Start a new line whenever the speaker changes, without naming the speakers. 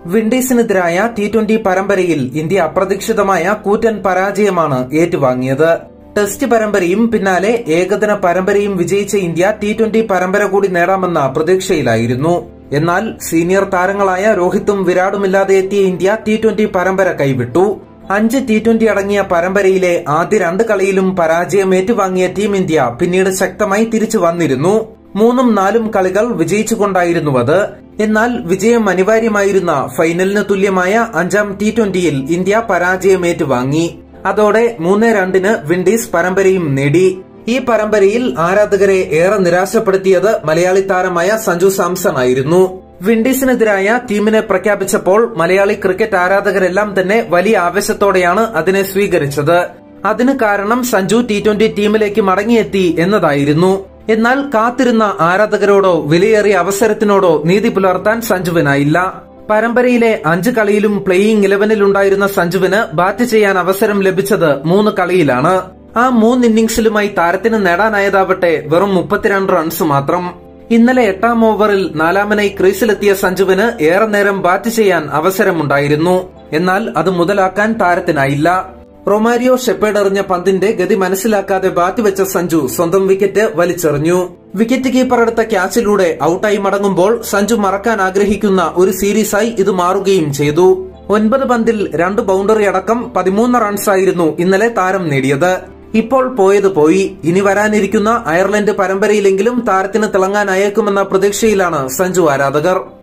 വിൻഡീസിനെതിരായ T twenty പരമ്പരയിൽ India അപ്രതീക്ഷിതമായ കൂറ്റൻ പരാജയമാണ് ഏറ്റുവാങ്ങിയത് ടെസ്റ്റ് പരമ്പരയും പിന്നാലെ ഏകദിന പരമ്പരയും വിജയിച്ച ഇന്ത്യ ടി ട്വന്റി പരമ്പര കൂടി നേടാമെന്ന പ്രതീക്ഷയിലായിരുന്നു എന്നാൽ സീനിയർ താരങ്ങളായ രോഹിത്തും വിരാടുമില്ലാതെ എത്തിയ ഇന്ത്യ ടി ട്വന്റി പരമ്പര കൈവിട്ടു അഞ്ച് ടി ട്വന്റി അടങ്ങിയ പരമ്പരയിലെ ആദ്യ രണ്ട് കളിയിലും പരാജയം ഏറ്റുവാങ്ങിയ ടീം ഇന്ത്യ പിന്നീട് ശക്തമായി തിരിച്ചു വന്നിരുന്നു മൂന്നും നാലും കളികൾ വിജയിച്ചുകൊണ്ടായിരുന്നു അത് എന്നാൽ വിജയം അനിവാര്യമായിരുന്ന ഫൈനലിന് തുല്യമായ അഞ്ചാം ടി ട്വന്റിയിൽ ഇന്ത്യ പരാജയം ഏറ്റുവാങ്ങി അതോടെ മൂന്ന് രണ്ടിന് വിൻഡീസ് പരമ്പരയും നേടി ഈ പരമ്പരയിൽ ആരാധകരെ ഏറെ നിരാശപ്പെടുത്തിയത് മലയാളി താരമായ സഞ്ജു സാംസൺ ആയിരുന്നു വിൻഡീസിനെതിരായ ടീമിനെ പ്രഖ്യാപിച്ചപ്പോൾ മലയാളി ക്രിക്കറ്റ് ആരാധകരെല്ലാം തന്നെ വലിയ ആവേശത്തോടെയാണ് അതിനെ സ്വീകരിച്ചത് അതിന് കാരണം സഞ്ജു ടി ട്വന്റി ടീമിലേക്ക് മടങ്ങിയെത്തി എന്നതായിരുന്നു എന്നാൽ കാത്തിരുന്ന ആരാധകരോടോ വിലയേറിയ അവസരത്തിനോടോ നീതി പുലർത്താൻ സഞ്ജുവിനായില്ല പരമ്പരയിലെ അഞ്ച് കളിയിലും പ്ലേയിംഗ് ഇലവനിലുണ്ടായിരുന്ന സഞ്ജുവിന് ബാറ്റ് ചെയ്യാൻ അവസരം ലഭിച്ചത് മൂന്ന് കളിയിലാണ് ആ മൂന്ന് ഇന്നിംഗ്സിലുമായി താരത്തിന് നേടാനായതാവട്ടെ വെറും മുപ്പത്തിരണ്ട് റൺസ് മാത്രം ഇന്നലെ എട്ടാം ഓവറിൽ നാലാമനായി ക്രീസിലെത്തിയ സഞ്ജുവിന് ഏറെ നേരം ബാറ്റ് ചെയ്യാൻ അവസരമുണ്ടായിരുന്നു എന്നാൽ അത് മുതലാക്കാൻ താരത്തിനായില്ല റൊമാരിയോ ഷെപ്പേഡ് എറിഞ്ഞ പന്തിന്റെ ഗതി മനസ്സിലാക്കാതെ ബാറ്റ് വെച്ച സഞ്ജു സ്വന്തം വിക്കറ്റ് വലിച്ചെറിഞ്ഞു വിക്കറ്റ് കീപ്പർ എടുത്ത ക്യാച്ചിലൂടെ ഔട്ടായി മടങ്ങുമ്പോൾ സഞ്ജു മറക്കാൻ ആഗ്രഹിക്കുന്ന ഒരു സീരീസായി ഇത് മാറുകയും ചെയ്തു ഒൻപത് പന്തിൽ രണ്ട് ബൗണ്ടറി അടക്കം പതിമൂന്ന് റൺസായിരുന്നു ഇന്നലെ താരം നേടിയത് ഇപ്പോൾ പോയത് പോയി ഇനി വരാനിരിക്കുന്ന അയർലൻഡ് പരമ്പരയിലെങ്കിലും താരത്തിന് തിളങ്ങാനായേക്കുമെന്ന പ്രതീക്ഷയിലാണ് സഞ്ജു ആരാധകർ